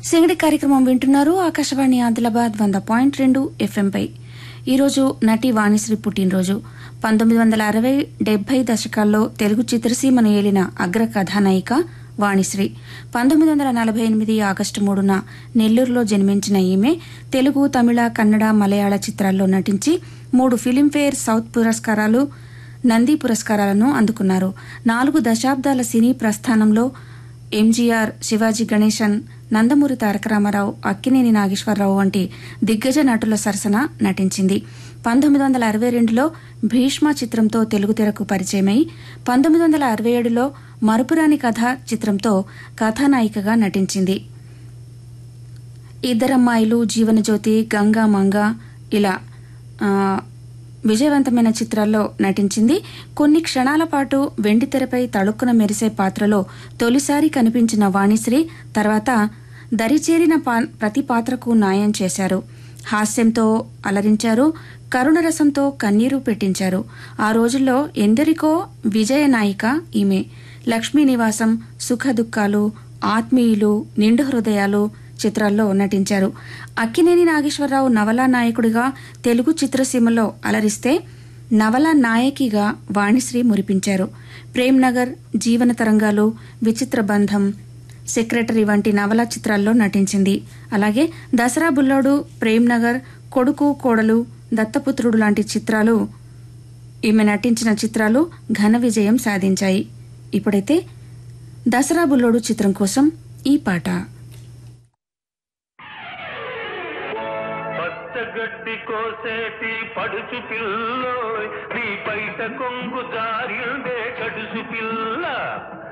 సింగడి కార్యక్రమం వింటున్నారు ఆకాశవాణి ఆదిలాబాద్ వంద పాయింట్ రెండు ఎఫ్ఎంపై ఈరోజు నటి వాణిశ్రీ పుట్టినరోజు పంతొమ్మిది వందల అరవై డెబ్బై దశకాల్లో తెలుగు చిత్రసీమను ఏలిన అగ్ర కథానాయిక వాణిశ్రీ పంతొమ్మిది వందల నలభై ఎనిమిది ఆగస్టు మూడున నెల్లూరులో జన్మించిన ఈమె తెలుగు తమిళ కన్నడ మలయాళ చిత్రాల్లో నటించి మూడు ఫిలింఫేర్ సౌత్ పురస్కారాలు నంది పురస్కారాలను అందుకున్నారు నాలుగు దశాబ్దాల సినీ ప్రస్థానంలో ఎంజీఆర్ శివాజీ గణేశన్ నందమూరి తారక రామారావు అక్కినేని నాగేశ్వరరావు వంటి దిగ్గజ నటుల సరసన నటించింది పంతొమ్మిది వందల అరవై రెండులో భీష్మ చిత్రంతో తెలుగు తెరకు పరిచయమై పంతొమ్మిది వందల అరవై ఏడులో మరుపురాని కథ చిత్రంతో కథానాయికగా నటించింది ఇద్దరమ్మాయిలు జీవనజ్యోతి గంగా మంగ ఇలా ఆ, విజయవంతమైన చిత్రాల్లో నటించింది కొన్ని క్షణాల పాటు వెండితెరపై తళుక్కున మెరిసే పాత్రలో తొలిసారి కనిపించిన వాణిశ్రీ తర్వాత దరిచేరిన పా- ప్రతి పాత్రకు న్యాయం చేశారు హాస్యంతో అలరించారు కరుణరసంతో కన్నీరు పెట్టించారు ఆ రోజుల్లో ఎందరికో విజయ నాయిక ఈమె లక్ష్మీ నివాసం సుఖ దుఃఖాలు ఆత్మీయులు నిండు హృదయాలు చిత్రాల్లో నటించారు అక్కినేని నాగేశ్వరరావు నవలా నాయకుడిగా తెలుగు చిత్రసీమలో అలరిస్తే నవలా నాయకిగా వాణిశ్రీ మురిపించారు ప్రేమ్ నగర్ జీవన తరంగాలు విచిత్ర బంధం సెక్రటరీ వంటి నవలా చిత్రాల్లో నటించింది అలాగే దసరా బుల్లోడు ప్రేమ్ నగర్ కొడుకు కోడలు దత్తపుత్రుడు లాంటి చిత్రాలు ఈమె నటించిన చిత్రాలు ఘన విజయం సాధించాయి ఇప్పుడైతే దసరా బుల్లోడు చిత్రం కోసం ఈ పాట పచ్చగడ్డి కోసేటి పడుచు పిల్లోయ్ నీ బయట కొంగు జారిందే కడుసు పిల్ల